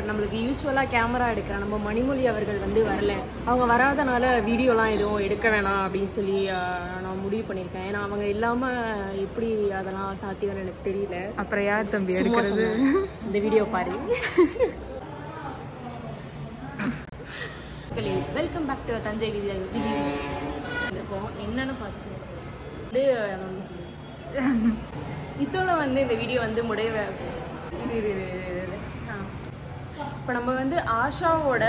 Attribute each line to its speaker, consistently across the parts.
Speaker 1: நம்மளுக்கு யூஸ்வலாக கேமரா எடுக்கிற நம்ம மணிமொழி அவர்கள் வந்து வரல அவங்க வராதனால வீடியோலாம் எதுவும் எடுக்க வேணாம் அப்படின்னு சொல்லி ஆஹ், நான் முடிவு பண்ணியிருக்கேன் ஏன்னா அவங்க இல்லாமல் எப்படி அதெல்லாம் சாத்தியம்னு எனக்கு தெரியல
Speaker 2: அப்புறம் யார் தம்பி
Speaker 1: சும்மா
Speaker 2: எடுக்கிறது
Speaker 1: சொன்னேன். இந்த வீடியோ பாரு வெல்கம் பேக் டு தஞ்சை வீதி இருக்கோம் என்னன்னு பார்த்து வந்து ஹம், இதோட வந்து இந்த வீடியோ வந்து முடிவ இது இது இது, இது, இது, இது. ஆ. இப்போ நம்ம வந்து ஆஷாவோட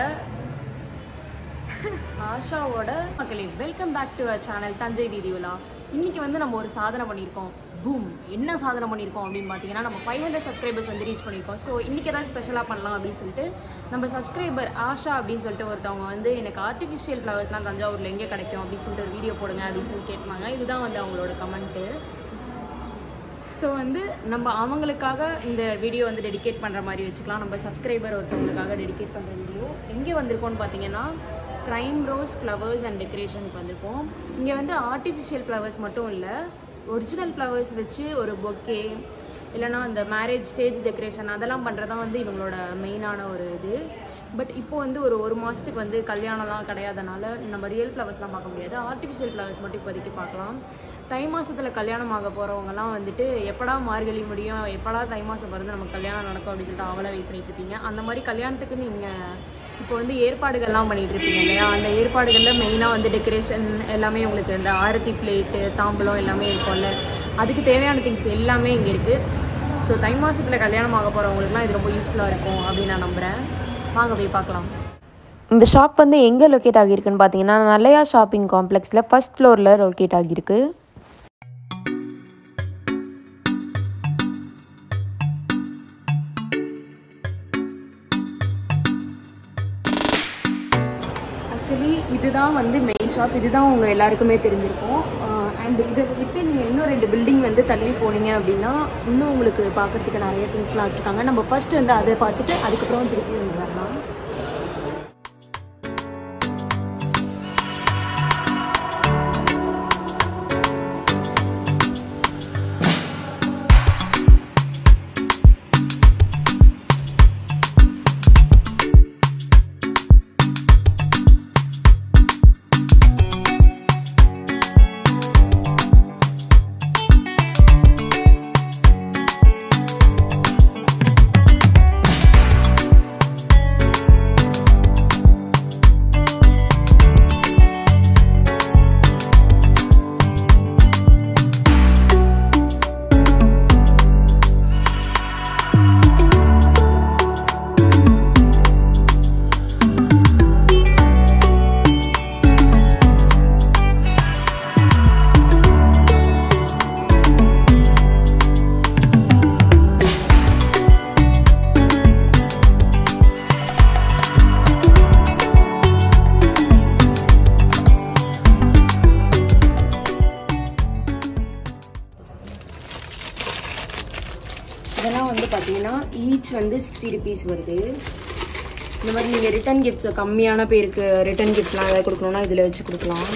Speaker 1: ஆஷாவோட மக்களே welcome back to channel Thanjai வீதி விழா இன்னைக்கு வந்து நம்ம ஒரு சாதனை பண்ணியிருக்கோம் பூம் என்ன சாதனை பண்ணியிருக்கோம் அப்படின்னு பார்த்தீங்கன்னா நம்ம ஃபைவ் ஹண்ட்ரட் சப்ஸ்கிரைபர்ஸ் வந்து ரீச் பண்ணியிருக்கோம் ஸோ இன்றைக்கி ஏதாவது ஸ்பெஷலாக பண்ணலாம் அப்படின்னு சொல்லிட்டு நம்ம சப்ஸ்கிரைபர் ஆஷா அப்படின்னு சொல்லிட்டு ஒருத்தவங்க வந்து எனக்கு ஆர்டிஃபிஷியல் ஃப்ளவர்ஸ்லாம் தஞ்சாவூரில் எங்கே கிடைக்கும் அப்படின்னு சொல்லிட்டு ஒரு வீடியோ போடுங்க அப்படின்னு சொல்லி கேட்பாங்க இதுதான் வந்து அவங்களோட கமெண்ட்டு ஸோ வந்து நம்ம அவங்களுக்காக இந்த வீடியோ வந்து டெடிகேட் பண்ணுற மாதிரி வச்சுக்கலாம் நம்ம சப்ஸ்கிரைபர் ஒருத்தவங்களுக்காக டெடிகேட் பண்ணுற வீடியோ எங்கே வந்திருக்கோம்னு பார்த்தீங்கன்னா ப்ரைம் ரோஸ் ஃப்ளவர்ஸ் அண்ட் டெக்கரேஷனுக்கு வந்திருக்கோம் இங்கே வந்து ஆர்டிஃபிஷியல் ஃப்ளவர்ஸ் மட்டும் இல்லை ஒரிஜினல் ஃப்ளவர்ஸ் வச்சு ஒரு பொக்கே இல்லைனா அந்த மேரேஜ் ஸ்டேஜ் டெக்கரேஷன் அதெல்லாம் பண்ணுறது தான் வந்து இவங்களோட மெயினான ஒரு இது பட் இப்போ வந்து ஒரு ஒரு மாதத்துக்கு வந்து கல்யாணம்லாம் கிடையாதனால நம்ம ரியல் ஃப்ளவர்ஸ்லாம் பார்க்க முடியாது ஆர்டிஃபிஷியல் ஃப்ளவர்ஸ் மட்டும் இப்போதைக்கு பார்க்கலாம் தை மாதத்தில் கல்யாணம் ஆக போகிறவங்கலாம் வந்துட்டு எப்படா மார்கழி முடியும் எப்படா தை மாதம் பிறந்து நமக்கு கல்யாணம் நடக்கும் அப்படின்னு சொல்லிட்டு அவளை வெயிட் பண்ணிட்டு இருப்பீங்க அந்த மாதிரி கல்யாணத்துக்கு நீங்கள் இப்போ வந்து ஏற்பாடுகள்லாம் பண்ணிட்டு இருப்பீங்க இல்லையா அந்த ஏற்பாடுகளில் மெயினாக வந்து டெக்கரேஷன் எல்லாமே உங்களுக்கு இந்த ஆரத்தி பிளேட்டு தாம்பலம் எல்லாமே இருக்கும்ல அதுக்கு தேவையான திங்ஸ் எல்லாமே இங்கே இருக்குது ஸோ தை மாதத்தில் கல்யாணம் ஆக போகிறவங்களுக்குலாம் இது ரொம்ப யூஸ்ஃபுல்லாக இருக்கும் அப்படின்னு நான் நம்புகிறேன் வாங்க போய் பார்க்கலாம்
Speaker 3: இந்த ஷாப் வந்து எங்கே லொக்கேட் ஆகியிருக்குன்னு பார்த்தீங்கன்னா நல்லையா ஷாப்பிங் காம்ப்ளெக்ஸில் ஃபர்ஸ்ட் ஃப்ளோரில் லொக்கேட் ஆகியிருக்கு
Speaker 1: ஆக்சுவலி இதுதான் வந்து மெயின் ஷாப் இதுதான் உங்கள் எல்லாருக்குமே தெரிஞ்சிருக்கும் அண்ட் இதை விட்டு நீங்கள் இன்னும் ரெண்டு பில்டிங் வந்து தள்ளி போனீங்க அப்படின்னா இன்னும் உங்களுக்கு பார்க்கறதுக்கு நிறைய திங்ஸ்லாம் வச்சுருக்காங்க நம்ம ஃபர்ஸ்ட் வந்து அதை பார்த்துட்டு அதுக்கப்புறம் திருப்பி வந்து வரலாம் இதெல்லாம் வந்து பார்த்தீங்கன்னா ஈச் வந்து சிக்ஸ்டி ருபீஸ் வருது இந்த மாதிரி நீங்கள் ரிட்டன் கிஃப்ட்ஸ் கம்மியான பேருக்கு ரிட்டன் கிஃப்ட்லாம் ஏதாவது கொடுக்கணும்னா இதில் வச்சு கொடுக்கலாம்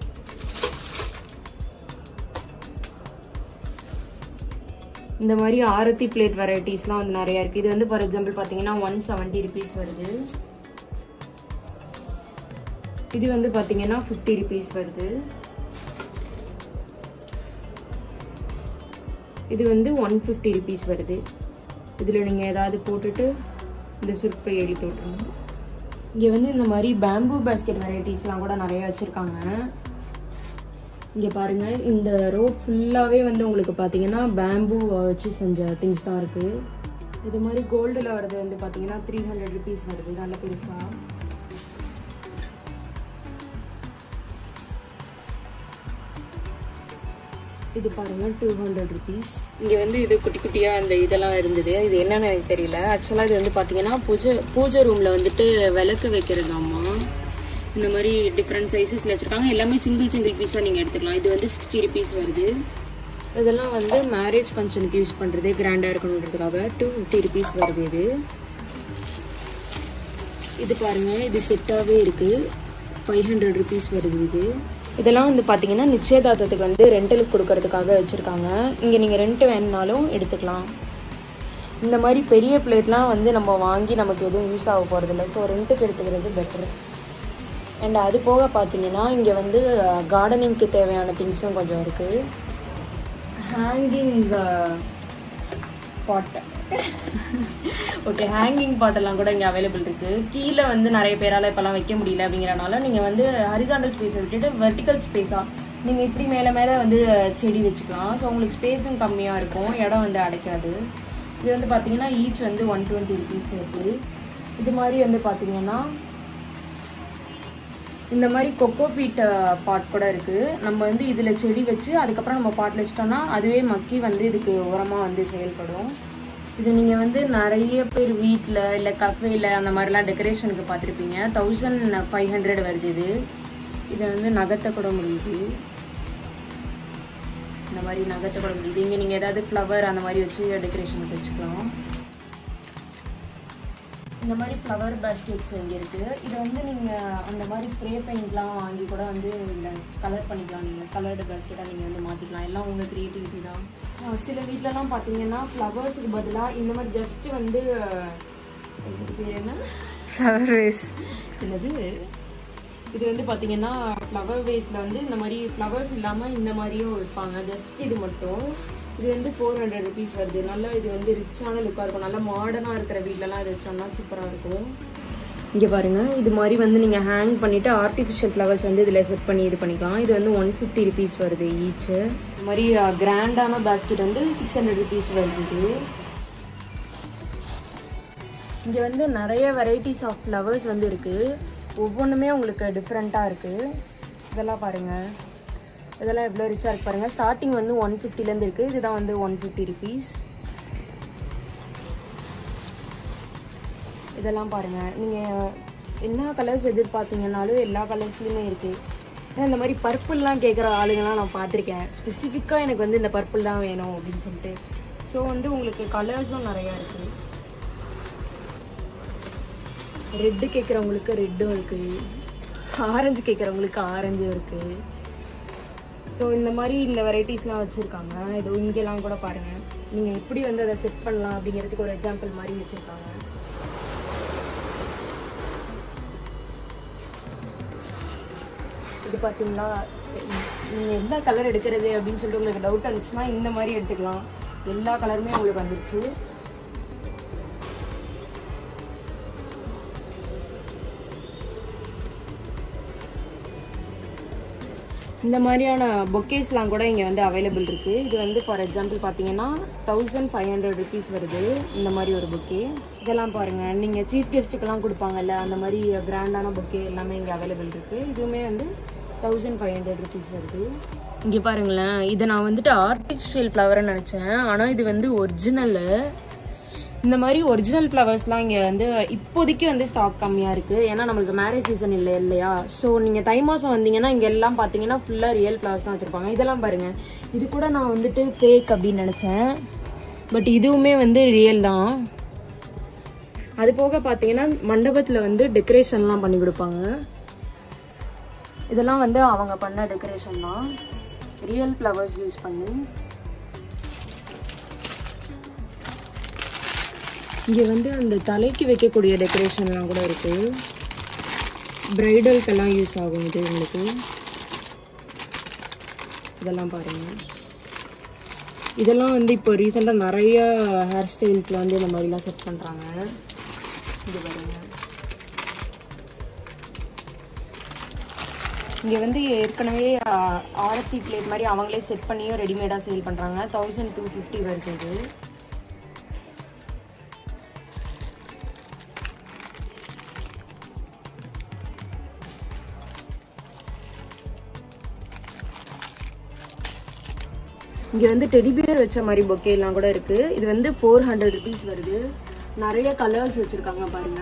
Speaker 1: இந்த மாதிரி ஆரத்தி பிளேட் வெரைட்டிஸ்லாம் வந்து நிறையா இருக்குது இது வந்து ஃபார் எக்ஸாம்பிள் பார்த்தீங்கன்னா ஒன் செவன்ட்டி ருபீஸ் வருது இது வந்து பார்த்தீங்கன்னா ஃபிஃப்டி ருபீஸ் வருது இது வந்து ஒன் ஃபிஃப்டி ருபீஸ் வருது இதில் நீங்கள் ஏதாவது போட்டுட்டு இந்த சுருப்பை எடுத்து விட்டுருங்க இங்கே வந்து இந்த மாதிரி பேம்பூ பேஸ்கெட் வெரைட்டிஸ்லாம் கூட நிறைய வச்சுருக்காங்க இங்கே பாருங்கள் இந்த ரோ ஃபுல்லாகவே வந்து உங்களுக்கு பார்த்தீங்கன்னா பேம்பூ வச்சு செஞ்ச திங்ஸ் தான் இருக்குது இது மாதிரி கோல்டில் வர்றது வந்து பார்த்தீங்கன்னா த்ரீ ஹண்ட்ரட் ருபீஸ் வருது நல்ல பெருசாக இது பாருங்க டூ ஹண்ட்ரட் ருபீஸ் இங்கே வந்து இது குட்டி குட்டியாக அந்த இதெல்லாம் இருந்தது இது என்னன்னு எனக்கு தெரியல ஆக்சுவலாக இது வந்து பார்த்தீங்கன்னா பூஜை பூஜை ரூமில் வந்துட்டு விளக்கு வைக்கிறதாம்மா இந்த மாதிரி டிஃப்ரெண்ட் சைஸஸில் வச்சுருக்காங்க எல்லாமே சிங்கிள் சிங்கிள் பீஸாக நீங்கள் எடுத்துக்கலாம் இது வந்து சிக்ஸ்டி ருபீஸ் வருது இதெல்லாம் வந்து மேரேஜ் ஃபங்க்ஷனுக்கு யூஸ் பண்ணுறது கிராண்டாக இருக்கணுன்றதுக்காக டூ ஃபிஃப்டி ருபீஸ் வருது இது இது பாருங்க இது செட்டாகவே இருக்குது ஃபைவ் ஹண்ட்ரட் ருபீஸ் வருது இது இதெல்லாம் வந்து பார்த்தீங்கன்னா நிச்சயதார்த்தத்துக்கு வந்து ரெண்டலுக்கு கொடுக்கறதுக்காக வச்சுருக்காங்க இங்கே நீங்கள் ரெண்ட் வேணுனாலும் எடுத்துக்கலாம் இந்த மாதிரி பெரிய பிளேட்லாம் வந்து நம்ம வாங்கி நமக்கு எதுவும் யூஸ் ஆக போகிறதில்ல ஸோ ரெண்ட்டுக்கு எடுத்துக்கிறது பெட்ரு அண்ட் அது போக பார்த்தீங்கன்னா இங்கே வந்து கார்டனிங்க்கு தேவையான திங்ஸும் கொஞ்சம் இருக்குது ஹேங்கிங் பாட் ஓகே ஹேங்கிங் பாட்டெல்லாம் கூட இங்கே அவைலபிள் இருக்குது கீழே வந்து நிறைய பேரால் இப்போலாம் வைக்க முடியல அப்படிங்கிறனால நீங்கள் வந்து ஹரிசாண்டல் ஸ்பேஸை விட்டுட்டு வெர்டிக்கல் ஸ்பேஸாக நீங்கள் இப்படி மேலே மேலே வந்து செடி வச்சுக்கலாம் ஸோ உங்களுக்கு ஸ்பேஸும் கம்மியாக இருக்கும் இடம் வந்து அடைக்காது இது வந்து பார்த்தீங்கன்னா ஈச் வந்து ஒன் டுவெண்ட்டி ருபீஸ் இருக்குது இது மாதிரி வந்து பார்த்தீங்கன்னா இந்த மாதிரி கொக்கோ பீட் பாட் கூட இருக்குது நம்ம வந்து இதில் செடி வச்சு அதுக்கப்புறம் நம்ம பாட்டில் வச்சிட்டோம்னா அதுவே மக்கி வந்து இதுக்கு உரமாக வந்து செயல்படும் இது நீங்கள் வந்து நிறைய பேர் வீட்டில் இல்லை கஃபேல அந்த மாதிரிலாம் டெக்கரேஷனுக்கு பார்த்துருப்பீங்க தௌசண்ட் ஃபைவ் ஹண்ட்ரட் வருது இது இதை வந்து நகர்த்த கூட முடியுது இந்த மாதிரி நகர்த்த கூட முடியுது இங்கே நீங்கள் ஏதாவது ஃப்ளவர் அந்த மாதிரி வச்சு டெக்கரேஷனுக்கு வச்சுக்கலாம் இந்த மாதிரி ஃப்ளவர் பேஸ்கெட்ஸ் இங்கே இருக்குது இதை வந்து நீங்கள் அந்த மாதிரி ஸ்ப்ரே பெயிண்ட்லாம் வாங்கி கூட வந்து இந்த கலர் பண்ணிக்கலாம் நீங்கள் கலர்டு பேஸ்கெட்டாக நீங்கள் வந்து மாற்றிக்கலாம் எல்லாம் உங்கள் க்ரியேட்டிவிட்டி தான் அஹ் சில வீட்டிலலாம் பார்த்தீங்கன்னா ஃப்ளவர்ஸுக்கு பதிலாக இந்த மாதிரி ஜஸ்ட் வந்து இதுக்கு பேர் என்ன
Speaker 3: ஃப்ளவர் வேஸ்
Speaker 1: என்னது இது வந்து பார்த்தீங்கன்னா ஃப்ளவர் வேஸில் வந்து இந்த மாதிரி ஃப்ளவர்ஸ் இல்லாமல் இந்த மாதிரியும் வைப்பாங்க ஜஸ்ட் இது மட்டும் இது வந்து ஃபோர் ஹண்ட்ரட் ருபீஸ் வருது நல்லா இது வந்து ரிச்சான லுக்காக இருக்கும் நல்லா மாடர்னாக இருக்கிற வீட்லலாம் இது வச்சோம்னா சூப்பராக இருக்கும் இங்கே பாருங்கள் இது மாதிரி வந்து நீங்கள் ஹேங் பண்ணிவிட்டு ஆர்டிஃபிஷியல் ஃப்ளவர்ஸ் வந்து இதில் செட் பண்ணி இது பண்ணிக்கலாம் இது வந்து ஒன் ஃபிஃப்டி ருபீஸ் வருது ஈச்சு இது மாதிரி கிராண்டான பேஸ்கெட் வந்து சிக்ஸ் ஹண்ட்ரட் ருபீஸ் வருது இது இங்கே வந்து நிறைய வெரைட்டிஸ் ஆஃப் ஃப்ளவர்ஸ் வந்து இருக்குது ஒவ்வொன்றுமே உங்களுக்கு டிஃப்ரெண்ட்டாக இருக்குது இதெல்லாம் பாருங்கள் இதெல்லாம் எவ்வளோ ரிச்சாக இருக்கு பாருங்கள் ஸ்டார்டிங் வந்து ஒன் ஃபிஃப்டிலேருந்து இருக்குது இதுதான் வந்து ஒன் ஃபிஃப்டி ருபீஸ் இதெல்லாம் பாருங்கள் நீங்கள் என்ன கலர்ஸ் எதிர்பார்த்தீங்கன்னாலும் எல்லா கலர்ஸ்லையுமே இருக்குது ஏன்னா இந்த மாதிரி பர்பிள்லாம் கேட்குற ஆளுங்கலாம் நான் பார்த்துருக்கேன் ஸ்பெசிஃபிக்காக எனக்கு வந்து இந்த பர்பிள் தான் வேணும் அப்படின்னு சொல்லிட்டு ஸோ வந்து உங்களுக்கு கலர்ஸும் நிறையா இருக்குது ரெட்டு கேட்குறவங்களுக்கு ரெட்டும் இருக்குது ஆரஞ்சு கேட்குறவங்களுக்கு ஆரஞ்சும் இருக்குது ஸோ இந்த மாதிரி இந்த வெரைட்டிஸ்லாம் வச்சுருக்காங்க இது இங்கெல்லாம் கூட பாருங்கள் நீங்கள் எப்படி வந்து அதை செட் பண்ணலாம் அப்படிங்கிறதுக்கு ஒரு எக்ஸாம்பிள் மாதிரி வச்சுருக்காங்க இது பார்த்தீங்களா நீங்கள் எந்த கலர் எடுக்கிறது அப்படின்னு சொல்லிட்டு உங்களுக்கு டவுட் இருந்துச்சுன்னா இந்த மாதிரி எடுத்துக்கலாம் எல்லா கலருமே உங்களுக்கு வந்துருச்சு இந்த மாதிரியான பொக்கேஸ்லாம் கூட இங்கே வந்து அவைலபிள் இருக்குது இது வந்து ஃபார் எக்ஸாம்பிள் பார்த்தீங்கன்னா தௌசண்ட் ஃபைவ் ஹண்ட்ரட் ருபீஸ் வருது இந்த மாதிரி ஒரு பொக்கே இதெல்லாம் பாருங்கள் நீங்கள் சீஃப் கெஸ்ட்டுக்கெல்லாம் கொடுப்பாங்கல்ல அந்த மாதிரி கிராண்டான பொக்கே எல்லாமே இங்கே அவைலபிள் இருக்குது இதுவுமே வந்து தௌசண்ட் ஃபைவ் ஹண்ட்ரட் ருபீஸ் வருது இங்கே பாருங்களேன் இதை நான் வந்துட்டு ஆர்டிஃபிஷியல் ஃப்ளவர்னு நினச்சேன் ஆனால் இது வந்து ஒரிஜினலு இந்த மாதிரி ஒரிஜினல் ஃப்ளவர்ஸ்லாம் இங்கே வந்து இப்போதைக்கு வந்து ஸ்டாக் கம்மியாக இருக்குது ஏன்னா நம்மளுக்கு மேரேஜ் சீசன் இல்லை இல்லையா ஸோ நீங்கள் தை மாதம் வந்தீங்கன்னா இங்கே எல்லாம் பார்த்தீங்கன்னா ஃபுல்லாக ரியல் ஃப்ளவர்ஸ் தான் வச்சுருப்பாங்க இதெல்லாம் பாருங்கள் இது கூட நான் வந்துட்டு ஃபேக் அப்படின்னு நினச்சேன் பட் இதுவுமே வந்து ரியல் தான் அது போக பார்த்தீங்கன்னா மண்டபத்தில் வந்து டெக்கரேஷன்லாம் பண்ணி கொடுப்பாங்க இதெல்லாம் வந்து அவங்க பண்ண டெக்கரேஷன் தான் ரியல் ஃப்ளவர்ஸ் யூஸ் பண்ணி இங்கே வந்து அந்த தலைக்கு வைக்கக்கூடிய டெக்கரேஷன்லாம் கூட இருக்குது ப்ரைடல்க்கெல்லாம் யூஸ் ஆகும் இது உங்களுக்கு இதெல்லாம் பாருங்கள் இதெல்லாம் வந்து இப்போ ரீசெண்டாக நிறைய ஹேர் ஸ்டைல்ஸில் வந்து இந்த மாதிரிலாம் செட் பண்ணுறாங்க இது பாருங்க இங்கே வந்து ஏற்கனவே ஆ, ஆரத்தி பிளேட் மாதிரி அவங்களே செட் பண்ணியும் ரெடிமேடாக சேல் பண்ணுறாங்க தௌசண்ட் டூ ஃபிஃப்டி வருது இது இங்கே வந்து டெடி பியர் வச்ச மாதிரி பொக்கேலாம் கூட இருக்குது இது வந்து ஃபோர் ஹண்ட்ரட் ருபீஸ் வருது நிறைய கலர்ஸ் வச்சுருக்காங்க பாருங்க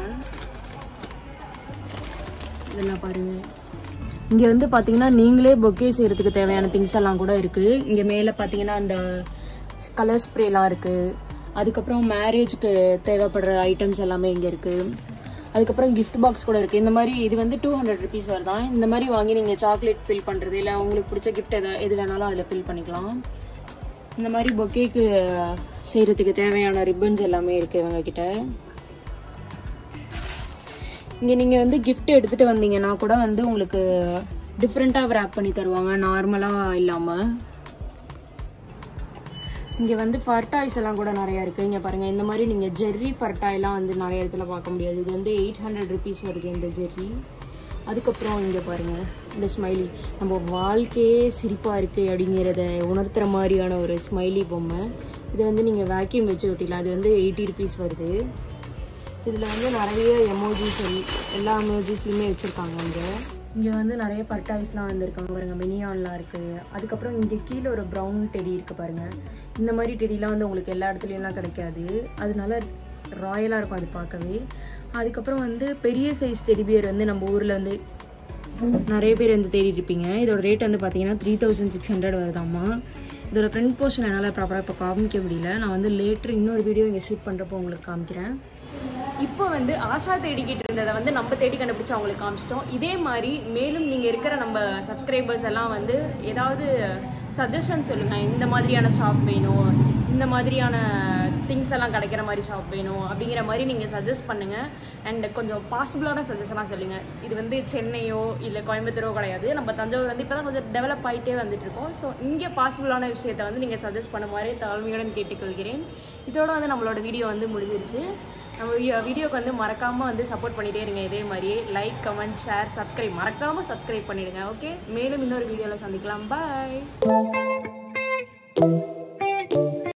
Speaker 1: இதெல்லாம் பாருங்க இங்கே வந்து பார்த்தீங்கன்னா நீங்களே பொக்கே செய்கிறதுக்கு தேவையான திங்ஸ் எல்லாம் கூட இருக்குது இங்கே மேலே பார்த்தீங்கன்னா அந்த கலர் ஸ்ப்ரேலாம் இருக்குது அதுக்கப்புறம் மேரேஜ்க்கு தேவைப்படுற ஐட்டம்ஸ் எல்லாமே இங்கே இருக்குது அதுக்கப்புறம் gift பாக்ஸ் கூட இருக்குது இந்த மாதிரி இது வந்து டூ ஹண்ட்ரட் ருபீஸ் வருதான் இந்த மாதிரி வாங்கி நீங்கள் சாக்லேட் ஃபில் பண்ணுறது இல்லை உங்களுக்கு பிடிச்ச கிஃப்ட் எதை எது வேணாலும் அதில் ஃபில் பண்ணிக்கலாம் இந்த மாதிரி பொக்கேக்கு செய்கிறதுக்கு தேவையான ரிப்பன்ஸ் எல்லாமே இருக்குது இவங்க கிட்ட இங்கே நீங்கள் வந்து gift எடுத்துகிட்டு வந்தீங்கன்னா கூட வந்து உங்களுக்கு டிஃப்ரெண்ட்டாக wrap பண்ணி தருவாங்க நார்மலாக இல்லாமல் இங்கே வந்து ஃபர்டாய்ஸ் எல்லாம் கூட நிறையா இருக்குது இங்கே பாருங்கள் இந்த மாதிரி நீங்கள் ஜெர்ரி ஃபர்டாய்லாம் வந்து நிறைய இடத்துல பார்க்க முடியாது இது வந்து எயிட் ஹண்ட்ரட் ருபீஸ் வருது இந்த ஜெர்ரி அதுக்கப்புறம் இங்கே பாருங்கள் இந்த ஸ்மைலி நம்ம வாழ்க்கையே சிரிப்பாக இருக்குது அப்படிங்கிறத உணர்த்துற மாதிரியான ஒரு ஸ்மைலி பொம்மை இது வந்து நீங்கள் வேக்யூம் வச்சு விட்டிக்கலாம் அது வந்து எயிட்டி ருபீஸ் வருது இதில் வந்து நிறைய எமோஜிஸ் எல்லா எமோஜிஸ்லையுமே வச்சுருக்காங்க இங்கே இங்கே வந்து நிறைய பர்டாய்ஸ்லாம் வந்திருக்காங்க பாருங்கள் மினியான்லாம் இருக்குது அதுக்கப்புறம் இங்கே கீழே ஒரு ப்ரௌன் டெடி இருக்குது பாருங்கள் இந்த மாதிரி டெடிலாம் வந்து உங்களுக்கு எல்லா இடத்துலையும்லாம் கிடைக்காது அதனால ராயலாக இருக்கும் அது பார்க்கவே அதுக்கப்புறம் வந்து பெரிய சைஸ் டெடிபியர் வந்து நம்ம ஊரில் வந்து நிறைய பேர் வந்து தேடிட்டு இருப்பீங்க இதோட ரேட் வந்து பார்த்தீங்கன்னா த்ரீ தௌசண்ட் சிக்ஸ் ஹண்ட்ரட் வருதாம்மா இதோட ஃப்ரண்ட் போர்ஷன் என்னால் ப்ராப்பராக இப்போ காமிக்க முடியல நான் வந்து லேட்டர் இன்னொரு வீடியோ இங்கே ஷூட் பண்ணுறப்போ உங்களுக்கு காமிக்கிறேன் இப்போ வந்து ஆஷா தேடிக்கிட்டு இருந்ததை வந்து நம்ம தேடி கண்டுபிடிச்சு அவங்களுக்கு காமிச்சிட்டோம் இதே மாதிரி மேலும் நீங்கள் இருக்கிற நம்ம சப்ஸ்கிரைபர்ஸ் எல்லாம் வந்து ஏதாவது சஜஷன் சொல்லுங்கள் இந்த மாதிரியான ஷாப் வேணும் இந்த மாதிரியான திங்ஸ் எல்லாம் கிடைக்கிற மாதிரி ஷாப் வேணும் அப்படிங்கிற மாதிரி நீங்கள் சஜஸ்ட் பண்ணுங்கள் அண்ட் கொஞ்சம் பாசிபிளான சஜஷனாக சொல்லுங்கள் இது வந்து சென்னையோ இல்லை கோயம்புத்தூரோ கிடையாது நம்ம தஞ்சாவூர் வந்து இப்போ தான் கொஞ்சம் டெவலப் ஆகிட்டே வந்துட்டு இருக்கோம் ஸோ இங்கே பாசிபிளான விஷயத்தை வந்து நீங்கள் சஜஸ்ட் பண்ணுமாறு தாழ்மையுடன் கேட்டுக்கொள்கிறேன் இதோட வந்து நம்மளோட வீடியோ வந்து முடிஞ்சிருச்சு நம்ம வீ- வீடியோக்கு வந்து மறக்காமல் வந்து சப்போர்ட் பண்ணிகிட்டே இருங்க இதே மாதிரியே லைக் கமெண்ட் ஷேர் சப்ஸ்கிரைப் மறக்காமல் சப்ஸ்கிரைப் பண்ணிடுங்க ஓகே மேலும் இன்னொரு வீடியோவில் சந்திக்கலாம் பாய்